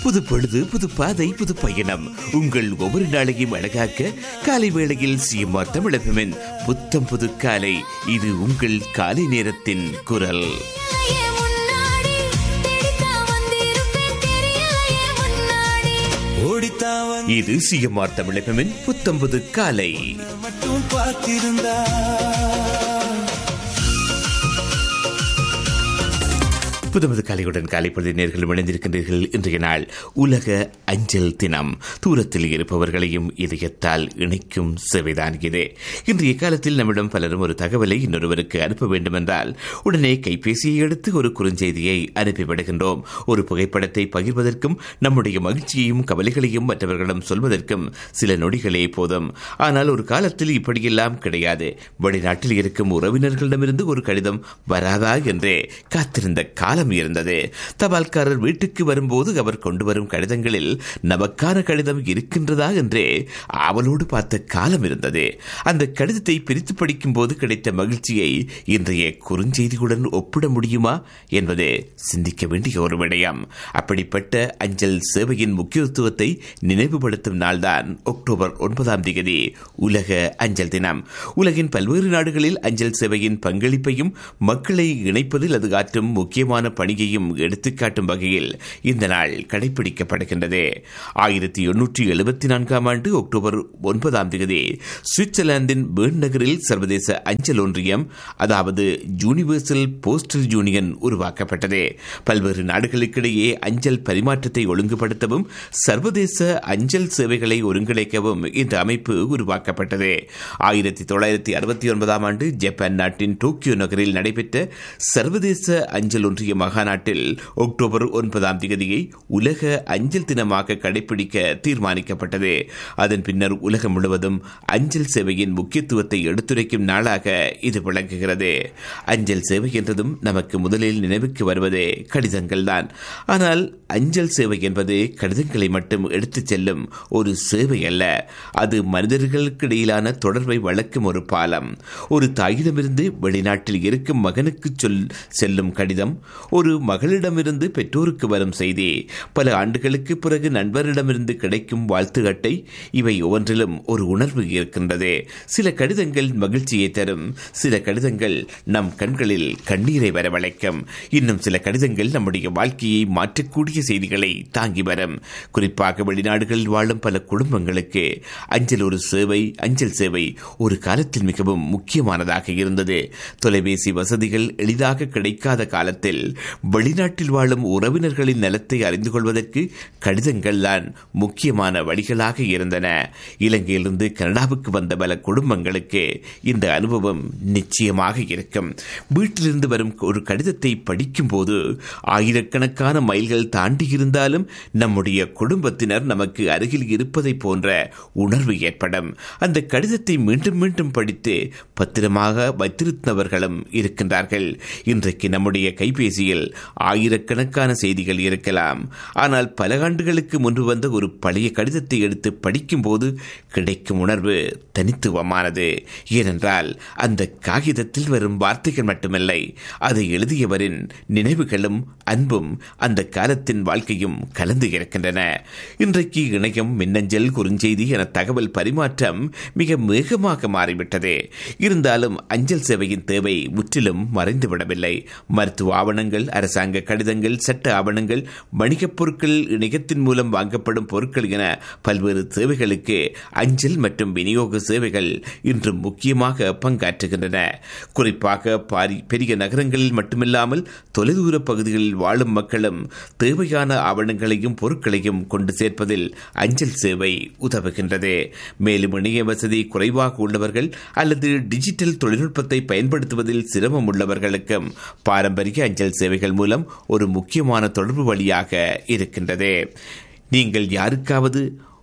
புது பொழுது புது பாதை புது பயணம் உங்கள் ஒவ்வொரு நாளையும் அழகாக்க காலை வேளையில் சிஎம்ஆர் தமிழகமின் புத்தம் புது காலை இது உங்கள் காலை நேரத்தின் குரல் தெரியலையே முன்னாடி தேடித்தான் வந்திருப்பேன் தெரியலையே முன்னாடி ஓடித்தான் இது சிஎம்ஆர் தமிழகமின் புத்தம் புது காலை மட்டும் பார்த்திருந்தா புதுமது காலையுடன் காலை பொழுது நேர்கள் இணைந்திருக்கின்றீர்கள் இன்றைய நாள் உலக அஞ்சல் தினம் தூரத்தில் இருப்பவர்களையும் இதயத்தால் இணைக்கும் சேவைதான் இது இன்றைய காலத்தில் நம்மிடம் பலரும் ஒரு தகவலை இன்னொருவருக்கு அனுப்ப வேண்டுமென்றால் உடனே கைபேசியை எடுத்து ஒரு குறுஞ்செய்தியை அனுப்பிவிடுகின்றோம் ஒரு புகைப்படத்தை பகிர்வதற்கும் நம்முடைய மகிழ்ச்சியையும் கவலைகளையும் மற்றவர்களிடம் சொல்வதற்கும் சில நொடிகளே போதும் ஆனால் ஒரு காலத்தில் இப்படியெல்லாம் கிடையாது வெளிநாட்டில் இருக்கும் உறவினர்களிடமிருந்து ஒரு கடிதம் வராதா என்றே காத்திருந்த காலம் இருந்தது தபால்காரர் வீட்டுக்கு வரும்போது அவர் கொண்டு வரும் கடிதங்களில் நமக்கான கடிதம் இருக்கின்றதா என்றே ஆவலோடு பார்த்த காலம் இருந்தது அந்த கடிதத்தை பிரித்து படிக்கும் போது கிடைத்த மகிழ்ச்சியை இன்றைய குறுஞ்செய்தியுடன் ஒப்பிட முடியுமா என்பது சிந்திக்க வேண்டிய ஒரு விடயம் அப்படிப்பட்ட அஞ்சல் சேவையின் முக்கியத்துவத்தை நினைவுபடுத்தும் நாள்தான் அக்டோபர் ஒன்பதாம் தேதி உலக அஞ்சல் தினம் உலகின் பல்வேறு நாடுகளில் அஞ்சல் சேவையின் பங்களிப்பையும் மக்களை இணைப்பதில் அது ஆற்றும் முக்கியமான பணியையும் எடுத்துக்காட்டும் வகையில் இந்த நாள் கடைபிடிக்கப்படுகின்றது ஆயிரத்தி எண்ணூற்றி எழுபத்தி நான்காம் ஆண்டு அக்டோபர் ஒன்பதாம் தேதி சுவிட்சர்லாந்தின் பேர்ன் நகரில் சர்வதேச அஞ்சல் ஒன்றியம் அதாவது யூனிவர்சல் போஸ்டல் யூனியன் உருவாக்கப்பட்டது பல்வேறு நாடுகளுக்கிடையே அஞ்சல் பரிமாற்றத்தை ஒழுங்குபடுத்தவும் சர்வதேச அஞ்சல் சேவைகளை ஒருங்கிணைக்கவும் இந்த அமைப்பு உருவாக்கப்பட்டது ஆயிரத்தி தொள்ளாயிரத்தி அறுபத்தி ஒன்பதாம் ஆண்டு ஜப்பான் நாட்டின் டோக்கியோ நகரில் நடைபெற்ற சர்வதேச அஞ்சல் ஒன்றிய மகாநாட்டில் அக்டோபர் ஒன்பதாம் தேதியை உலக அஞ்சல் தினமாக கடைபிடிக்க தீர்மானிக்கப்பட்டது அதன் பின்னர் உலகம் முழுவதும் அஞ்சல் சேவையின் முக்கியத்துவத்தை எடுத்துரைக்கும் நாளாக இது விளங்குகிறது அஞ்சல் சேவை என்றதும் நமக்கு முதலில் நினைவுக்கு வருவதே கடிதங்கள் தான் ஆனால் அஞ்சல் சேவை என்பது கடிதங்களை மட்டும் எடுத்துச் செல்லும் ஒரு சேவை அல்ல அது மனிதர்களுக்கு இடையிலான தொடர்பை வளர்க்கும் ஒரு பாலம் ஒரு தாயிடமிருந்து வெளிநாட்டில் இருக்கும் மகனுக்கு சொல் செல்லும் கடிதம் ஒரு மகளிடமிருந்து பெற்றோருக்கு வரும் செய்தி பல ஆண்டுகளுக்கு பிறகு நண்பரிடமிருந்து கிடைக்கும் வாழ்த்து அட்டை இவை ஒவ்வொன்றிலும் ஒரு உணர்வு இருக்கின்றது சில கடிதங்கள் மகிழ்ச்சியை தரும் சில கடிதங்கள் நம் கண்களில் கண்ணீரை வரவழைக்கும் இன்னும் சில கடிதங்கள் நம்முடைய வாழ்க்கையை மாற்றக்கூடிய செய்திகளை தாங்கி வரும் குறிப்பாக வெளிநாடுகளில் வாழும் பல குடும்பங்களுக்கு அஞ்சல் ஒரு சேவை அஞ்சல் சேவை ஒரு காலத்தில் மிகவும் முக்கியமானதாக இருந்தது தொலைபேசி வசதிகள் எளிதாக கிடைக்காத காலத்தில் வெளிநாட்டில் வாழும் உறவினர்களின் நலத்தை அறிந்து கொள்வதற்கு கடிதங்கள் தான் முக்கியமான வழிகளாக இருந்தன இலங்கையிலிருந்து கனடாவுக்கு வந்த பல குடும்பங்களுக்கு இந்த அனுபவம் நிச்சயமாக இருக்கும் வீட்டிலிருந்து வரும் ஒரு கடிதத்தை படிக்கும்போது ஆயிரக்கணக்கான மைல்கள் தாண்டி இருந்தாலும் நம்முடைய குடும்பத்தினர் நமக்கு அருகில் இருப்பதை போன்ற உணர்வு ஏற்படும் அந்த கடிதத்தை மீண்டும் மீண்டும் படித்து பத்திரமாக வைத்திருந்தவர்களும் இருக்கின்றார்கள் இன்றைக்கு நம்முடைய கைபேசியில் ஆயிரக்கணக்கான செய்திகள் இருக்கலாம் ஆனால் பல ஆண்டுகளுக்கு முன்பு வந்த ஒரு பழைய கடிதத்தை எடுத்து படிக்கும்போது கிடைக்கும் உணர்வு தனித்துவமானது ஏனென்றால் அந்த காகிதத்தில் வரும் வார்த்தைகள் மட்டுமில்லை அதை எழுதியவரின் நினைவுகளும் அன்பும் அந்த காலத்தின் வாழ்க்கையும் கலந்து இருக்கின்றன இன்றைக்கு இணையம் மின்னஞ்சல் குறுஞ்செய்தி என தகவல் பரிமாற்றம் மிக வேகமாக மாறிவிட்டது இருந்தாலும் அஞ்சல் சேவையின் தேவை முற்றிலும் மறைந்துவிடவில்லை மருத்துவ ஆவணங்கள் அரசாங்க கடிதங்கள் சட்ட ஆவணங்கள் வணிகப் பொருட்கள் இணையத்தின் மூலம் வாங்கப்படும் பொருட்கள் என பல்வேறு சேவைகளுக்கு அஞ்சல் மற்றும் விநியோக சேவைகள் இன்று முக்கியமாக பங்காற்றுகின்றன குறிப்பாக பாரி பெரிய நகரங்களில் மட்டுமில்லாமல் தொலைதூர பகுதிகளில் வாழும் மக்களும் தேவையான ஆவணங்களையும் பொருட்களையும் கொண்டு சேர்ப்பதில் அஞ்சல் சேவை உதவுகின்றது மேலும் இணைய வசதி குறைவாக உள்ளவர்கள் அல்லது டிஜிட்டல் தொழில்நுட்பத்தை பயன்படுத்துவதில் சிரமம் உள்ளவர்களுக்கும் பாரம்பரிய அஞ்சல் சேவைகள் மூலம் ஒரு முக்கியமான தொடர்பு வழியாக இருக்கின்றது நீங்கள் யாருக்காவது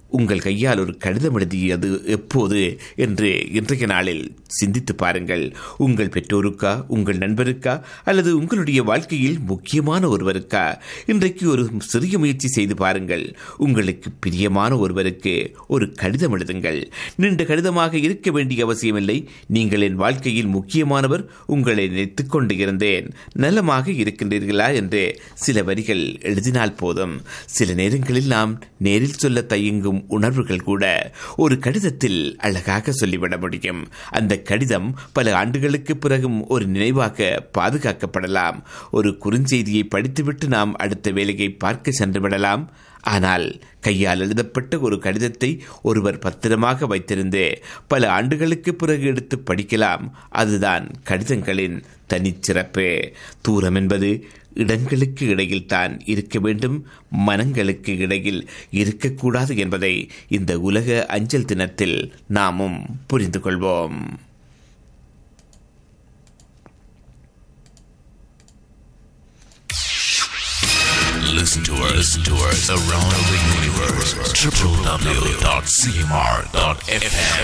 உங்கள் கையால் ஒரு கடிதம் எழுதியது எப்போது என்று இன்றைய நாளில் சிந்தித்து பாருங்கள் உங்கள் பெற்றோருக்கா உங்கள் நண்பருக்கா அல்லது உங்களுடைய வாழ்க்கையில் முக்கியமான ஒருவருக்கா இன்றைக்கு ஒரு சிறிய முயற்சி செய்து பாருங்கள் உங்களுக்கு பிரியமான ஒருவருக்கு ஒரு கடிதம் எழுதுங்கள் நீண்ட கடிதமாக இருக்க வேண்டிய அவசியமில்லை நீங்கள் என் வாழ்க்கையில் முக்கியமானவர் உங்களை நினைத்துக் கொண்டு இருந்தேன் நலமாக இருக்கின்றீர்களா என்று சில வரிகள் எழுதினால் போதும் சில நேரங்களில் நாம் நேரில் சொல்ல தயங்கும் உணர்வுகள் கூட ஒரு கடிதத்தில் அழகாக சொல்லிவிட முடியும் அந்த கடிதம் பல ஆண்டுகளுக்கு பிறகும் ஒரு நினைவாக பாதுகாக்கப்படலாம் ஒரு குறுஞ்செய்தியை படித்துவிட்டு நாம் அடுத்த வேலையை பார்க்க சென்று விடலாம் ஆனால் கையால் எழுதப்பட்ட ஒரு கடிதத்தை ஒருவர் பத்திரமாக வைத்திருந்து பல ஆண்டுகளுக்கு பிறகு எடுத்து படிக்கலாம் அதுதான் கடிதங்களின் தனிச்சிறப்பு தூரம் என்பது இடங்களுக்கு இடையில் தான் இருக்க வேண்டும் மனங்களுக்கு இடையில் இருக்கக்கூடாது என்பதை இந்த உலக அஞ்சல் தினத்தில் நாமும் புரிந்து கொள்வோம் Listen to us, listen to us around the universe. www.cmr.fm.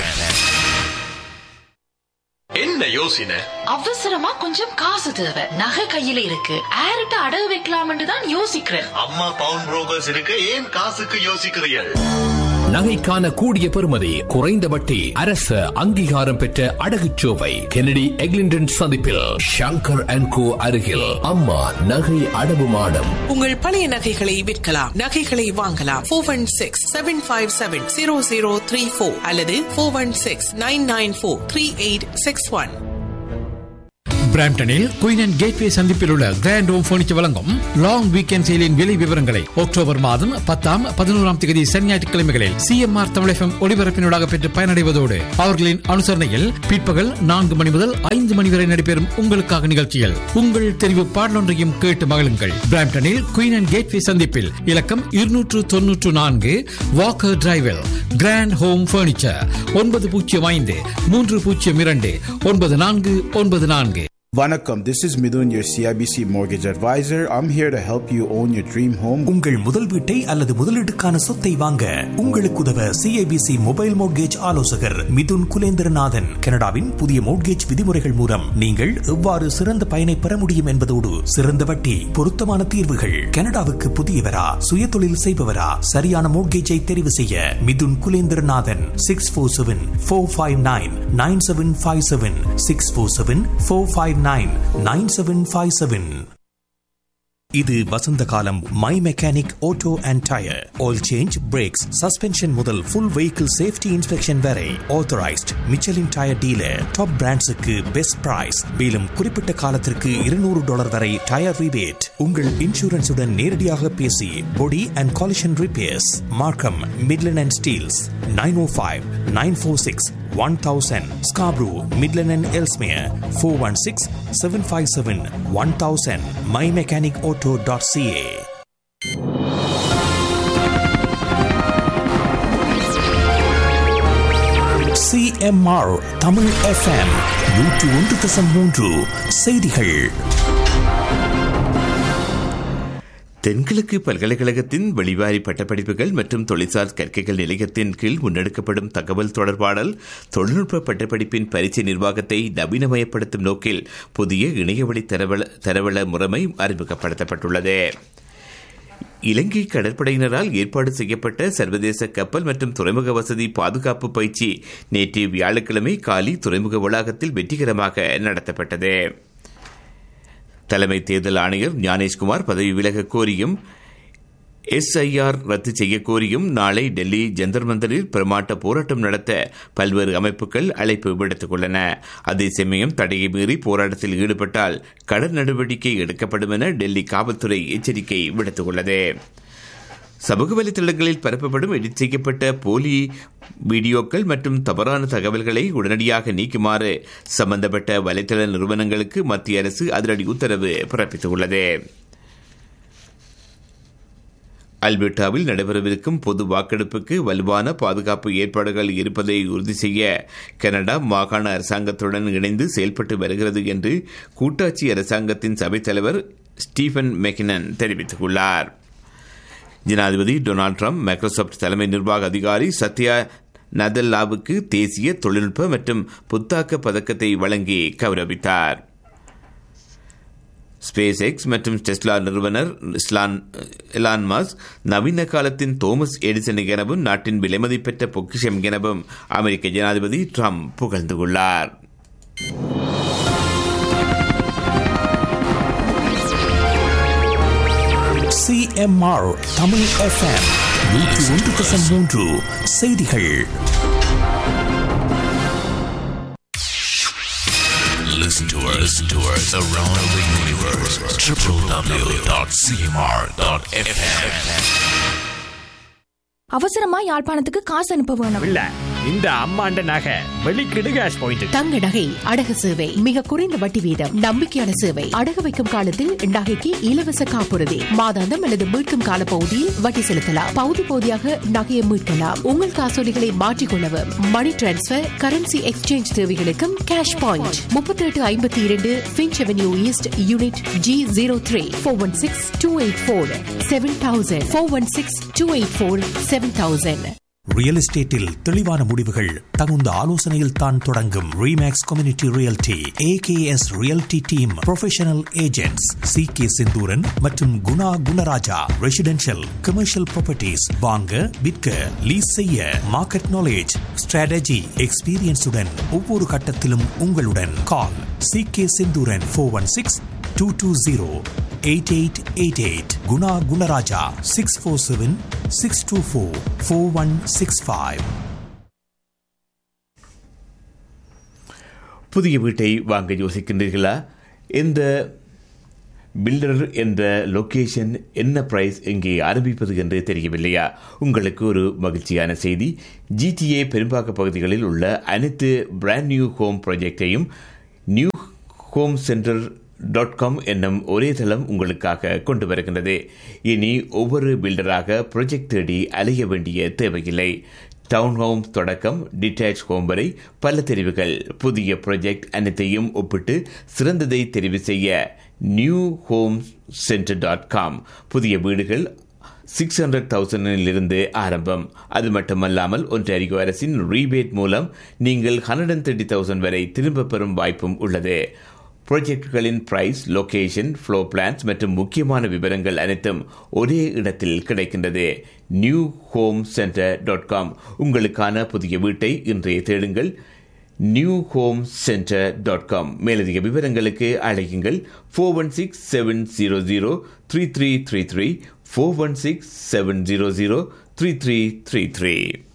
என்ன யோசனை அவசரமா கொஞ்சம் காசு தேவை நகை கையில இருக்கு ஆரிட்ட அடகு வைக்கலாம்னு தான் யோசிக்கிறேன் அம்மா பவுன் புரோக்கர்ஸ் இருக்கு ஏன் காசுக்கு யோசிக்கிறீர்கள் நகைக்கான கூடிய பெறுமதி குறைந்த வட்டி அரசு அங்கீகாரம் பெற்ற அடகுச்சோவை கெனடி எக்லிண்டன் சந்திப்பில் ஷங்கர் அண்ட் கோ அருகில் அம்மா நகை அடவு மாடம் உங்கள் பழைய நகைகளை விற்கலாம் நகைகளை வாங்கலாம் four one six seven five seven zero zero three four அல்லது four one six nine nine four three eight six one பிராம்டனில் குயின் அண்ட் கேட்வே சந்திப்பில் உள்ள கிராண்ட் ஹோம் பர்னிச்சர் வழங்கும் லாங் வீக்கெண்ட் சேலின் விலை விவரங்களை அக்டோபர் மாதம் பத்தாம் பதினோராம் தேதி சனி ஞாயிற்றுக்கிழமைகளில் சிஎம்ஆர் தமிழகம் ஒளிபரப்பினூடாக பெற்று பயனடைவதோடு அவர்களின் அனுசரணையில் பிற்பகல் நான்கு மணி முதல் ஐந்து மணி வரை நடைபெறும் உங்களுக்காக நிகழ்ச்சியில் உங்கள் தெரிவு பாடலொன்றையும் கேட்டு மகிழுங்கள் பிராம்டனில் குயின் அண்ட் கேட்வே சந்திப்பில் இலக்கம் இருநூற்று தொன்னூற்று நான்கு வாக்கர் டிரைவில் கிராண்ட் ஹோம் பர்னிச்சர் ஒன்பது பூஜ்ஜியம் ஐந்து மூன்று பூஜ்ஜியம் இரண்டு ஒன்பது நான்கு ஒன்பது நான்கு Vanakkam, this is Midun, your CIBC mortgage advisor. I'm here to help you own your dream home. உங்கள் முதல் வீட்டை அல்லது முதலீட்டுக்கான சொத்தை வாங்க உங்களுக்கு உதவ சிஐபிசி மொபைல் மோட்கேஜ் ஆலோசகர் மிதுன் குலேந்திரநாதன் கனடாவின் புதிய மோட்கேஜ் விதிமுறைகள் மூலம் நீங்கள் எவ்வாறு சிறந்த பயனை பெற முடியும் என்பதோடு சிறந்த வட்டி பொருத்தமான தீர்வுகள் கனடாவுக்கு புதியவரா சுய தொழில் செய்பவரா சரியான மோட்கேஜை தெரிவு செய்ய Mithun Kulendranathan six four seven four five nine nine seven five seven six four seven four five nine nine seven five seven இது வசந்த காலம் my mechanic auto and tyre oil change brakes suspension முதல் ஃபுல் வெஹிக்கிள் சேஃப்டி இன்ஸ்பெக்ஷன் வரை authorised Michelin tyre dealer top பிராண்ட்ஸுக்கு best price மேலும் குறிப்பிட்ட காலத்திற்கு இருநூறு டாலர் வரை டயர் ரிபேட் உங்கள் இன்சூரன்ஸுடன் நேரடியாக பேசி body and collision repairs Markham Midland and Steeles nine o five nine four six one thousand Scarborough Midland and Ellesmere four one six seven five seven one thousand my mechanic auto dot CA CMR Tamil FM நூற்று ஒன்று தசம் மூன்று செய்திகள் தென்கிழக்கு பல்கலைக்கழகத்தின் வெளிவாரி பட்டப்படிப்புகள் மற்றும் தொழிற்சார் கற்கைகள் நிலையத்தின் கீழ் முன்னெடுக்கப்படும் தகவல் தொடர்பாடல் தொழில்நுட்ப பட்டப்படிப்பின் பரீட்சை நிர்வாகத்தை நவீனமயப்படுத்தும் நோக்கில் புதிய இணையவழி தரவள தரவள முறைமை அறிமுகப்படுத்தப்பட்டுள்ளது இலங்கை கடற்படையினரால் ஏற்பாடு செய்யப்பட்ட சர்வதேச கப்பல் மற்றும் துறைமுக வசதி பாதுகாப்பு பயிற்சி நேற்று வியாழக்கிழமை காலி துறைமுக வளாகத்தில் வெற்றிகரமாக நடத்தப்பட்டது தலைமை தேர்தல் ஆணையர் ஞானேஷ்குமார் பதவி விலக கோரியும் எஸ்ஐஆர் ரத்து செய்ய கோரியும் நாளை டெல்லி ஜந்தர் மந்தரில் பிரமாட்ட போராட்டம் நடத்த பல்வேறு அமைப்புகள் அழைப்பு விடுத்துள்ளன அதே சமயம் தடையை மீறி போராட்டத்தில் ஈடுபட்டால் கடன் நடவடிக்கை எடுக்கப்படும் என டெல்லி காவல்துறை எச்சரிக்கை விடுத்துள்ளது சமூக வலைதளங்களில் பரப்பப்படும் எடிட் செய்யப்பட்ட போலி வீடியோக்கள் மற்றும் தவறான தகவல்களை உடனடியாக நீக்குமாறு சம்பந்தப்பட்ட வலைதள நிறுவனங்களுக்கு மத்திய அரசு அதிரடி உத்தரவு பிறப்பித்துள்ளது அல்பர்டாவில் நடைபெறவிருக்கும் பொது வாக்கெடுப்புக்கு வலுவான பாதுகாப்பு ஏற்பாடுகள் இருப்பதை உறுதி செய்ய கனடா மாகாண அரசாங்கத்துடன் இணைந்து செயல்பட்டு வருகிறது என்று கூட்டாட்சி அரசாங்கத்தின் சபைத் தலைவர் ஸ்டீபன் மெக்கினன் தெரிவித்துள்ளார் ஜனாதிபதி டொனால்ட் ட்ரம்ப் மைக்ரோசாப்ட் தலைமை நிர்வாக அதிகாரி சத்யா நதல்லாவுக்கு தேசிய தொழில்நுட்ப மற்றும் புத்தாக்க பதக்கத்தை வழங்கி கௌரவித்தார் ஸ்பேஸ் எக்ஸ் மற்றும் டெஸ்லா நிறுவனர் இஸ்லான் எலான் மாஸ் நவீன காலத்தின் தோமஸ் எடிசன் எனவும் நாட்டின் விலைமதிப்பெற்ற பொக்கிஷம் எனவும் அமெரிக்க ஜனாதிபதி ட்ரம்ப் புகழ்ந்துள்ளார் சிஎம்ஆர் தமிழ் எஃப்எம் நூற்றி ஒன்று தசம் மூன்று செய்திகள் Listen to us, listen to us around the universe. www.cmr.fm. அவசரமா யாழ்ப்பாணத்துக்கு காசு அனுப்ப வேணும் இல்ல இந்த அம்மாண்ட நகை வெளிக்கிடு கேஷ் பாயிண்ட் தங்க நகை அடகு சேவை மிக குறைந்த வட்டி வீதம் நம்பிக்கையான சேவை அடகு வைக்கும் காலத்தில் நகைக்கு இலவச காப்புறுதி மாதாந்தம் அல்லது மீட்கும் கால பகுதியில் வட்டி செலுத்தலாம் பகுதி பகுதியாக நகையை மீட்கலாம் உங்கள் காசோலிகளை மாற்றிக்கொள்ளவும் மணி டிரான்ஸ்பர் கரன்சி எக்ஸ்சேஞ்ச் தேவைகளுக்கும் கேஷ் பாயிண்ட் முப்பத்தி எட்டு ஐம்பத்தி இரண்டு Finch avenue east unit G zero three four one six two eight four seven thousand four one six two eight four seven thousand real எஸ்டேட்டில் தெளிவான முடிவுகள் தகுந்த ஆலோசனையில் தான் தொடங்கும் remax community realty AKS realty team professional agents C K Senthooran மற்றும் Guna Gunarajah residential commercial properties வாங்க விற்க லீஸ் செய்ய மார்க்கெட் நாலேஜ் ஸ்ட்ராட்டஜி எக்ஸ்பீரியன்ஸுடன் ஒவ்வொரு கட்டத்திலும் உங்களுடன் call C K Senthooran four one six two two zero eight eight eight eight Guna Gunarajah six four seven six two four four one six five புதிய வீட்டை வாங்க யோசிக்கின்றீர்களா இந்த பில்டர் என்ற லொகேஷன் என்ன பிரைஸ் எங்கே ஆரம்பிப்பது என்று தெரியவில்லையா உங்களுக்கு ஒரு மகிழ்ச்சியான செய்தி ஜிடிஏ பெரும்பாக்க பகுதிகளில் உள்ள அனைத்து பிராண்ட் நியூ ஹோம் ப்ராஜெக்டையும் new home centre dot com என்னும் ஒரே தளம் உங்களுக்காக கொண்டு வருகின்றது இனி ஒவ்வொரு பில்டராக ப்ராஜெக்ட் தேடி அலைய வேண்டிய தேவையில்லை டவுன் ஹோம் தொடக்கம் டிட்டாச் ஹோம் வரை பல தெரிவுகள் புதிய ப்ராஜெக்ட் அனைத்தையும் ஒப்பிட்டு சிறந்ததை தெரிவு செய்ய new home centre dot com புதிய வீடுகள் சிக்ஸ் ஹண்ட்ரட் தௌசண்டிலிருந்து ஆரம்பம் அது மட்டுமல்லாமல் ஒன்றாரியோ அரசின் ரீபேட் மூலம் நீங்கள் ஹண்ட்ரட் அண்ட் தேர்ட்டி தௌசண்ட் வரை திரும்ப பெறும் வாய்ப்பும் உள்ளது ப்ராஜெக்ட்களின் பிரைஸ் லொகேஷன் ஃப்ளோ பிளான்ஸ் மற்றும் முக்கியமான விவரங்கள் அனைத்தும் ஒரே இடத்தில் கிடைக்கின்றது new home centre dot com உங்களுக்கான புதிய வீட்டை இன்றைய தேடுங்கள் new home centre dot com மேலதிக விவரங்களுக்கு அழையுங்கள் four one six seven zero zero three three three three four one six seven zero zero three three three three